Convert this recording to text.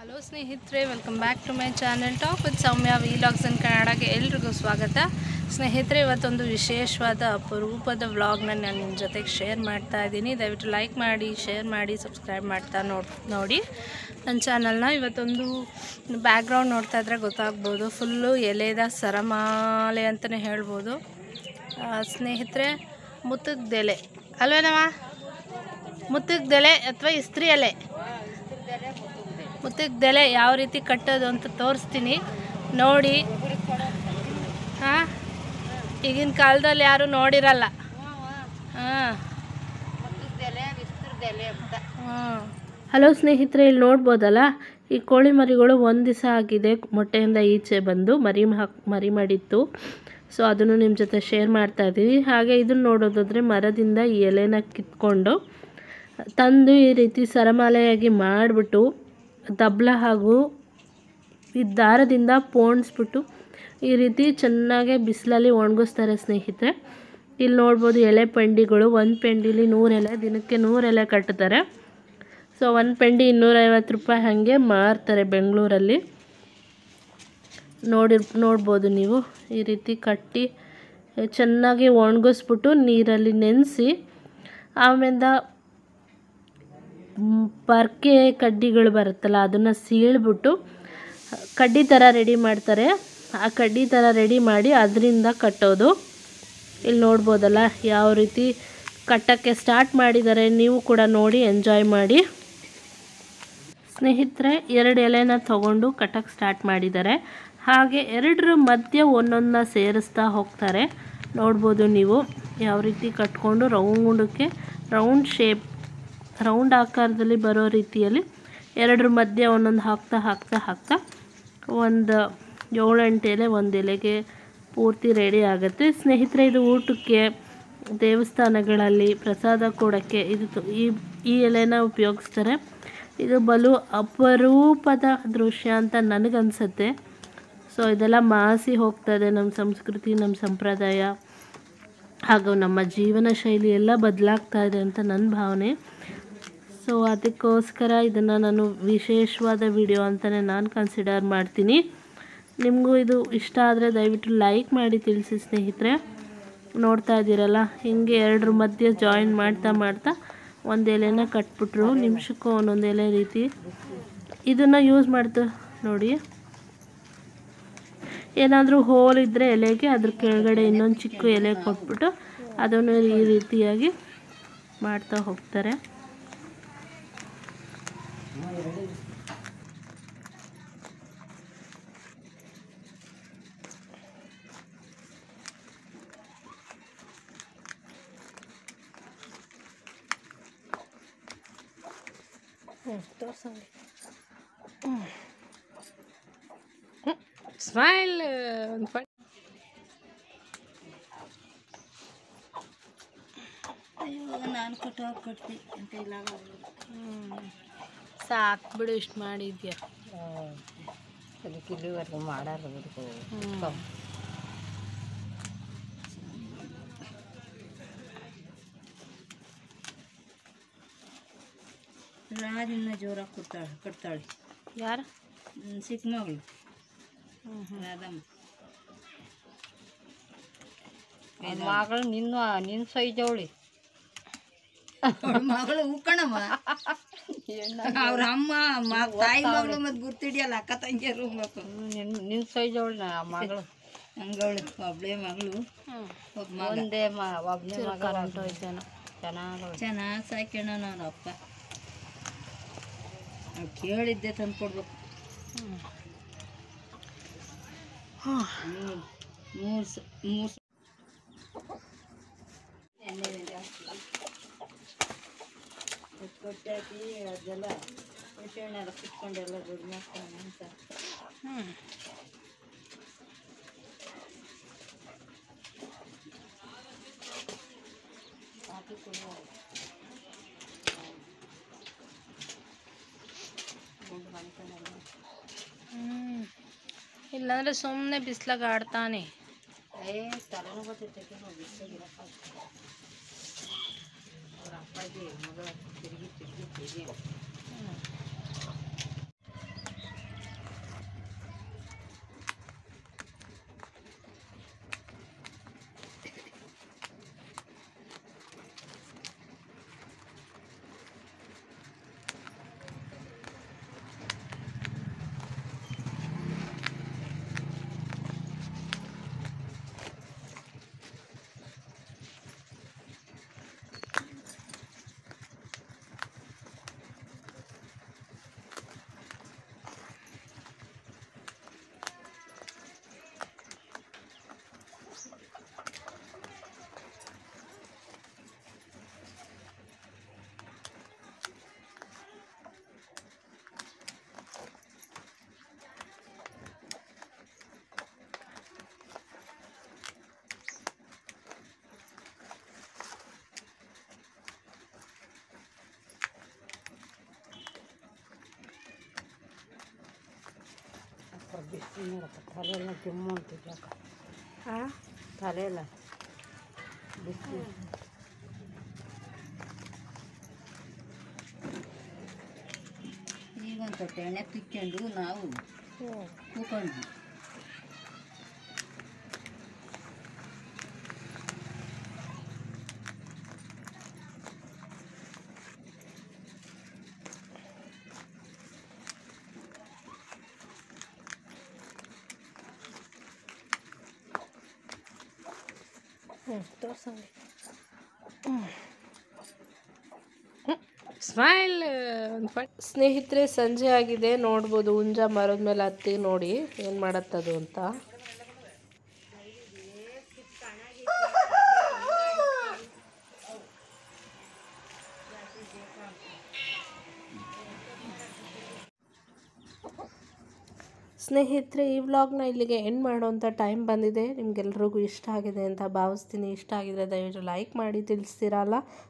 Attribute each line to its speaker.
Speaker 1: hello ಸ್ನೇಹಿತರೆ welcome back to my channel talk with Soumya vlogs in ಕನ್ನಡಗೆ ಎಲ್ರಿಗೂ ಸ್ವಾಗತ ಸ್ನೇಹಿತರೆ ಇವತ್ತೊಂದು ವಿಶೇಷವಾದ ಅಪರೂಪದ ವ್ಲಾಗ್ನ ನಾನು ನಿಮ್ಮ ಜೊತೆಗೆ ಶೇರ್ ಮಾಡ್ತಾ ಇದ್ದೀನಿ ದಯವಿಟ್ಟು ಲೈಕ್ ಮಾಡಿ ಶೇರ್ ಮಾಡಿ ಸಬ್ಸ್ಕ್ರೈಬ್ ಮಾಡ್ತಾ ನೋಡ್ ನೋಡಿ ನನ್ನ ಚಾನಲ್ನ ಇವತ್ತೊಂದು ಬ್ಯಾಕ್ಗ್ರೌಂಡ್ ನೋಡ್ತಾ ಇದ್ರೆ ಗೊತ್ತಾಗ್ಬೋದು ಫುಲ್ಲು ಎಲೆದ ಸರಮಾಲೆ ಅಂತಲೇ ಹೇಳ್ಬೋದು ಆ, ಸ್ನೇಹಿತರೆ ಮುತ್ತುಗ್ದೆಲೆ ಅಲ್ವೇನಮ್ಮ ಮುತ್ತುಗ್ದೆಲೆ ಅಥವಾ ಇಸ್ತ್ರಿ ಎಲೆ ಮುತ್ತುಗ್ದೆಲೆ ಯಾವ ರೀತಿ ಕಟ್ಟೋದು ಅಂತ ತೋರಿಸ್ತೀನಿ ನೋಡಿ ಹಾಂ ಈಗಿನ ಕಾಲದಲ್ಲಿ ಯಾರು ನೋಡಿರಲ್ಲ ಹಾಂ ಹಾಂ ಹಲೋ ಸ್ನೇಹಿತರೆ ಇಲ್ಲಿ ನೋಡ್ಬೋದಲ್ಲ ಈ ಕೋಳಿ ಮರಿಗಳು ಒಂದು ದಿವಸ ಆಗಿದೆ ಮೊಟ್ಟೆಯಿಂದ ಈಚೆ ಬಂದು ಮರಿ ಹಾಕ್ ಮರಿ ಮಾಡಿತ್ತು ಸೊ ಅದನ್ನು ನಿಮ್ಮ ಜೊತೆ ಶೇರ್ ಮಾಡ್ತಾ ಇದ್ದೀವಿ ಹಾಗೆ ಇದನ್ನು ನೋಡೋದಾದರೆ ಮರದಿಂದ ಈ ಎಲೆನ ಕಿತ್ಕೊಂಡು ತಂದು ಈ ರೀತಿ ಸರಮಾಲೆಯಾಗಿ ಮಾಡಿಬಿಟ್ಟು ದಬ್ಲ ಹಾಗೂ ಈ ದಾರದಿಂದ ಪೋಣಿಸ್ಬಿಟ್ಟು ಈ ರೀತಿ ಚೆನ್ನಾಗಿ ಬಿಸಿಲಲ್ಲಿ ಒಣಗಿಸ್ತಾರೆ ಸ್ನೇಹಿತರೆ ಇಲ್ಲಿ ನೋಡ್ಬೋದು ಎಲೆ ಪೆಂಡಿಗಳು ಒಂದು ಪೆಂಡಿಲಿ ನೂರು ಎಲೆ ದಿನಕ್ಕೆ ನೂರು ಎಲೆ ಕಟ್ತಾರೆ ಸೊ ಒಂದು ಪೆಂಡಿ ಇನ್ನೂರೈವತ್ತು ರೂಪಾಯಿ ಹಾಗೆ ಮಾರ್ತಾರೆ ಬೆಂಗಳೂರಲ್ಲಿ ನೋಡಿ ನೋಡ್ಬೋದು ನೀವು ಈ ರೀತಿ ಕಟ್ಟಿ ಚೆನ್ನಾಗಿ ಒಣಗಿಸ್ಬಿಟ್ಟು ನೀರಲ್ಲಿ ನೆನೆಸಿ ಆಮೇಲೆ ಮ್, ಪರ್ಕೆ ಕಡ್ಡಿಗಳು ಬರುತ್ತಲ್ಲ ಅದನ್ನು ಸೀಳ್ಬಿಟ್ಟು ಕಡ್ಡಿ ಥರ ರೆಡಿ ಮಾಡ್ತಾರೆ ಆ ಕಡ್ಡಿ ಥರ ರೆಡಿ ಮಾಡಿ ಅದರಿಂದ ಕಟ್ಟೋದು ಇಲ್ಲಿ ನೋಡ್ಬೋದಲ್ಲ ಯಾವ ರೀತಿ ಕಟ್ಟೋಕ್ಕೆ ಸ್ಟಾರ್ಟ್ ಮಾಡಿದ್ದಾರೆ ನೀವು ಕೂಡ ನೋಡಿ ಎಂಜಾಯ್ ಮಾಡಿ ಸ್ನೇಹಿತರೆ ಎರಡು ಎಲೆನ ತಗೊಂಡು ಕಟ್ಟಕ್ಕೆ ಸ್ಟಾರ್ಟ್ ಮಾಡಿದ್ದಾರೆ ಹಾಗೆ ಎರಡರ ಮಧ್ಯೆ ಒಂದೊಂದನ್ನ ಸೇರಿಸ್ತಾ ಹೋಗ್ತಾರೆ ನೋಡ್ಬೋದು ನೀವು ಯಾವ ರೀತಿ ಕಟ್ಕೊಂಡು ರೌಂಡಕ್ಕೆ ರೌಂಡ್ ಶೇಪ್ ರೌಂಡ್ ಆಕಾರದಲ್ಲಿ ಬರೋ ರೀತಿಯಲ್ಲಿ ಎರಡರ ಮಧ್ಯೆ ಒಂದೊಂದು ಹಾಕ್ತಾ ಹಾಕ್ತಾ ಹಾಕ್ತಾ ಒಂದು ಏಳೆಂಟು ಎಲೆ ಒಂದು ಎಲೆಗೆ ಪೂರ್ತಿ ರೆಡಿ ಆಗುತ್ತೆ ಸ್ನೇಹಿತರೆ ಇದು ಊಟಕ್ಕೆ ದೇವಸ್ಥಾನಗಳಲ್ಲಿ ಪ್ರಸಾದ ಕೊಡೋಕ್ಕೆ ಇದು ತು- ಈ ಈ ಎಲೆನ ಉಪಯೋಗಿಸ್ತಾರೆ ಇದು ಬಲು ಅಪರೂಪದ ದೃಶ್ಯ ಅಂತ ನನಗನ್ಸುತ್ತೆ ಸೊ ಇದೆಲ್ಲ ಮಾಸಿ ಹೋಗ್ತದೆ ನಮ್ಮ ಸಂಸ್ಕೃತಿ ನಮ್ಮ ಸಂಪ್ರದಾಯ ಹಾಗೂ ನಮ್ಮ ಜೀವನ ಶೈಲಿ ಎಲ್ಲ ಬದಲಾಗ್ತಾ ಇದೆ ಅಂತ ನನ್ನ ಭಾವನೆ ಸೊ ಅದಕ್ಕೋಸ್ಕರ ಇದನ್ನು ನಾನು ವಿಶೇಷವಾದ ವಿಡಿಯೋ ಅಂತಲೇ ನಾನು ಕನ್ಸಿಡರ್ ಮಾಡ್ತೀನಿ ನಿಮಗೂ ಇದು ಇಷ್ಟ ಆದರೆ ದಯವಿಟ್ಟು ಲೈಕ್ ಮಾಡಿ ತಿಳಿಸಿ ಸ್ನೇಹಿತರೆ ನೋಡ್ತಾ ಇದ್ದೀರಲ್ಲ ಹಿಂಗೆ ಎರಡರ ಮಧ್ಯೆ ಜಾಯಿನ್ ಮಾಡ್ತಾ ಮಾಡ್ತಾ ಒಂದು ಎಲೆನ ಕಟ್ಬಿಟ್ರು ನಿಮಿಷಕ್ಕೂ ಒಂದೊಂದು ಎಲೆ ರೀತಿ ಇದನ್ನು ಯೂಸ್ ಮಾಡ್ತಾ ನೋಡಿ ಏನಾದರೂ ಹೋಲ್ ಇದ್ದರೆ ಎಲೆಗೆ ಅದ್ರ ಕೆಳಗಡೆ ಇನ್ನೊಂದು ಚಿಕ್ಕ ಎಲೆ ಕೊಟ್ಬಿಟ್ಟು ಅದನ್ನು ಈ ರೀತಿಯಾಗಿ ಮಾಡ್ತಾ ಹೋಗ್ತಾರೆ ಸ್ಮೈಲ್ ಒಂದು
Speaker 2: ನಾನು ಕಟ್ಟೋ ಕಟ್ತಿ ಅಂತ ಇಲ್ಲ
Speaker 1: ಸಾಕು ಬಿಡು ಇಷ್ಟು ಮಾಡಿದ್ಯಾ
Speaker 2: ಅದಕ್ಕೆ ಇಲ್ಲಿವರೆಗೂ ಮಾಡಾರ ಬಿಡ್ಕೋ ರಾಜಿನ ಜೋರಾಗಿ ಕೊಡ್ತಾಳೆ ಕಟ್ತಾಳೆ
Speaker 1: ಯಾರು
Speaker 2: ಹ್ಮ್, ಚಿಕ್ಕ ಮಗಳು ರಾಧಮ್ಮ
Speaker 3: ಮಗಳು ನಿನ್ನ ನಿನ್ನ ಸೈಜವಳಿ
Speaker 2: ಅವ್ಳ ಮಗಳು ಉಕ್ಕಣಮ್ಮ ಅವ್ರ ಅಮ್ಮ ಮ- ತಾಯಿ ಮಗಳು ಮತ್ತೆ ಗುರ್ತಿಡಿಯಲ್ಲ ಅಕ್ಕ ತಂಗಿಯರು ಮಕ್ಕಳು
Speaker 3: ನಿನ್ನ ನಿನ್ನ ಸೈಜವಳಿ ನಾ ಮಗಳು
Speaker 2: ಹಂಗವಳು ಒಬ್ಳೆ ಮಗಳು ಒಬ್ಬ ಮಗ
Speaker 3: ಒಂದೇ ಮ ಒಬ್ಬನೇ ಮಗ
Speaker 1: ಕರೆಂಟ್ ಹೋಯ್ತೇನೋ
Speaker 3: ಚೆನ್ನಾಗವಳು
Speaker 2: ಚೆನ್ನಾಗಿ ಸಾಕ್ಯಣ ಅವ್ರ ಅಪ್ಪ ಅವ್ಳು ಕೇಳಿದ್ದೆ ತಂದು ಕೊಡ್ಬೇಕು ಮೂರು ಮೂರು ಸ ಮೂರು ಸ- ಎಣ್ಣೆ ಜಾಸ್ತಿ ಉಪ್ಪು ಕೊಟ್ಟು ಹಾಕಿ ಅದೆಲ್ಲ ಹುಣಸೆ ಹಣ್ಣು ಎಲ್ಲ ಕುಟ್ಕೊಂಡೆಲ್ಲ ದುಡ್ಡು ಮಾಡ್ತಾನೆ ಅಂತ
Speaker 1: ಹ್ಞೂ
Speaker 2: ಹಾಕಿ ಕೊಡುವ ಗುಂಡು ಮನೆತನೆಲ್ಲ
Speaker 1: ಹ್ಞೂ ಇಲ್ಲಾಂದರೆ ಸುಮ್ಮನೆ ಬಿಸ್ಲಾಗ ಆಡ್ತಾನೆ
Speaker 2: ಏ ತಲೆನೂ ಗೊತ್ತಿರ್ತೈತೆ ನಾವು ಬಿಸಾಗಿರಪ್ಪ ಅವ್ರ ಅಪ್ಪಾಜಿ ಮಗಳ ತಿರುಗಿ ತಿರುಗಿ ತಿರುಗಿ
Speaker 3: ನೋಡಪ್ಪ ತಲೆ ಎಲ್ಲ ಕೆಮ್ಮು ಅಂತಿದ್ಯಾಕ
Speaker 1: ಹಾಂ
Speaker 3: ತಲೆ ಎಲ್ಲ ಬಿಸಿ
Speaker 2: ಈಗ ಒಂದು ತೊಟ್ಟೆ ಎಣ್ಣೆ ತಿಕ್ಕೊಂಡು ನಾವು ಕೂಕೊಂಡ್ವಿ
Speaker 1: ಸ್ಮೈಲ್ ಸ್ನೇಹಿತರೆ ಸಂಜೆ ಆಗಿದೆ ನೋಡ್ಬೋದು ಹುಂಜ ಮರದ ಮೇಲೆ ಹತ್ತಿ ನೋಡಿ ಏನು ಮಾಡತ್ತದು ಅಂತ ಸ್ನೇಹಿತರೆ ಈ ವ್ಲಾಗ್ನ ಇಲ್ಲಿಗೆ ಎಂಡ್ ಮಾಡೋವಂಥ ಟೈಮ್ ಬಂದಿದೆ ನಿಮ್ಗೆಲ್ರಿಗೂ ಇಷ್ಟ ಆಗಿದೆ ಅಂತ ಭಾವಿಸ್ತೀನಿ ಇಷ್ಟ ಆಗಿದ್ರೆ ದಯವಿಟ್ಟು ಲೈಕ್ ಮಾಡಿ ತಿಳಿಸ್ತೀರಲ್ಲ